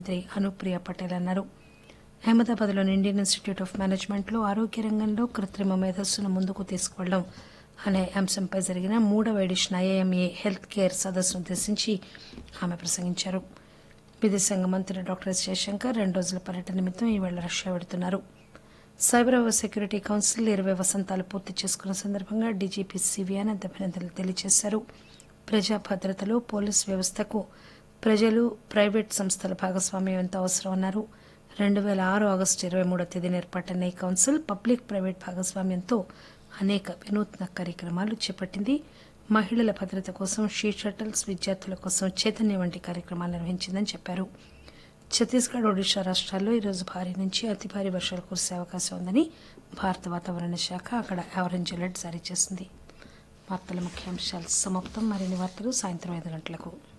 మంత్రి అనుప్రియ పటేల్ అన్నారు అహ్మదాబాద్లోని Indian institute of మేనేజ్మెంట్లో ఆరోగ్య రంగంలో కృత్రిమ మేధస్సును ముందుకు తీసుకువెళ్లడం అనే అంశంపై జరిగిన మూడవ ఎడిషన్ ఐఐఎంఏ హెల్త్ కేర్ సదస్సును ఉద్దేశించి ఆమె ప్రసంగించారు విదేశాంగ మంత్రి డాక్టర్ ఎస్ జయశంకర్ రెండు రోజుల పర్యటన నిమిత్తం ఈవేళ రష్యా వెడుతున్నారు సైబర్ సెక్యూరిటీ కౌన్సిల్ ఇరవై వసంతాలు పూర్తి చేసుకున్న సందర్భంగా డీజీపీ సివి అనంత్ అభినందనలు తెలియజేశారు ప్రజా భద్రతలో పోలీస్ వ్యవస్థకు ప్రజలు ప్రైవేట్ సంస్థల భాగస్వామ్యం ఎంతో అవసరం అన్నారు రెండు వేల ఆరు ఆగస్టు ఇరవై మూడో తేదీన ఏర్పాటైన ఈ కౌన్సిల్ పబ్లిక్ ప్రైవేట్ భాగస్వామ్యంతో అనేక వినూత్న కార్యక్రమాలు చేపట్టింది మహిళల భద్రత కోసం షీ షటిల్స్ విద్యార్థుల కోసం చైతన్య వంటి కార్యక్రమాలు నిర్వహించిందని చెప్పారు ఛత్తీస్గఢ్ ఒడిషా రాష్ట్రాల్లో ఈరోజు భారీ నుంచి అతి భారీ వర్షాలు కురిసే అవకాశం ఉందని భారత వాతావరణ శాఖ అక్కడ ఆరెంజ్ అలర్ట్ జారీ చేసింది వార్తల ముఖ్యాంశాలు సమాప్తం మరిన్ని వార్తలు సాయంత్రం ఐదు గంటలకు